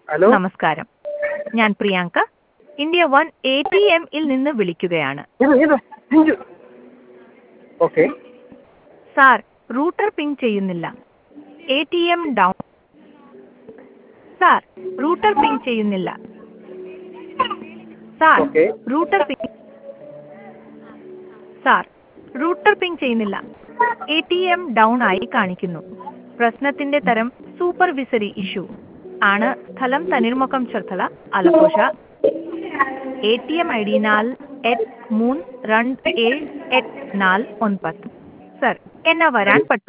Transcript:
hello നമസ്കാരം ഞാൻ Priyanka India one A T എമ്മിൽ നിന്ന് വിളിക്കുകയാണ് ഇത് ഇത് Jinju okay sir router ping ചെയ്യുന്നില്ല A T M down sir router ping ചെയ്യുന്നില്ല sir okay router ping sir router ping ചെയ്യുന്നില്ല എ ടി എം ഡൗൺ ആയി കാണിക്കുന്നു പ്രശ്നത്തിന്റെ തരം സൂപ്പർവിസറി ഇഷ്യൂ ആണ് സ്ഥലം Thanneermukkam Cherthala Alappuzha A T M I D നാല് എട്ട് മൂന്ന് രണ്ട് ഏഴ് എട്ട് നാല് ഒൻപത് സർ എന്നാ വരാൻ പറ്റും